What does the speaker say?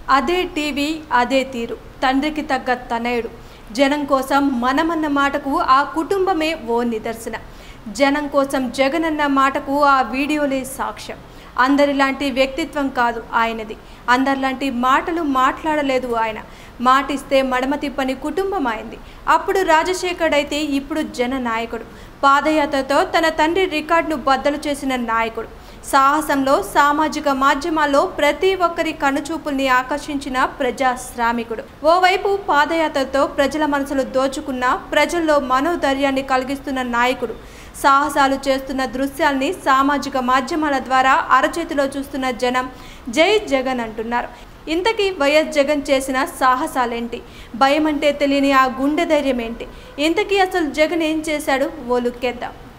అదే టీవీ అదే తీరు తండ్రికి తగ్గ తనయుడు జనం కోసం మనమన్న మాటకు ఆ కుటుంబమే ఓ నిదర్శన జనం కోసం జగన్ అన్న మాటకు ఆ వీడియోలే సాక్ష్యం అందరిలాంటి వ్యక్తిత్వం కాదు ఆయనది అందరిలాంటి మాటలు మాట్లాడలేదు ఆయన మాటిస్తే మడమ తిప్పని కుటుంబం అయింది అప్పుడు రాజశేఖర్ అయితే ఇప్పుడు జన నాయకుడు పాదయాత్రతో తన తండ్రి రికార్డును బద్దలు చేసిన నాయకుడు సాహసంలో సామాజిక మాధ్యమాల్లో ప్రతి ఒక్కరి కనుచూపుల్ని ఆకర్షించిన ప్రజా శ్రామికుడు ఓవైపు పాదయాత్రతో ప్రజల మనసులు దోచుకున్న ప్రజల్లో మనోధైర్యాన్ని కలిగిస్తున్న నాయకుడు సాహసాలు చేస్తున్న దృశ్యాల్ని సామాజిక మాధ్యమాల ద్వారా అరచేతిలో చూస్తున్న జనం జై జగన్ అంటున్నారు ఇంతకీ వైఎస్ జగన్ చేసిన సాహసాలేంటి భయం అంటే తెలియని ఆ గుండె ధైర్యం ఏంటి ఇంతకీ అసలు జగన్ ఏం చేశాడు ఓ లుక్కేద్దాం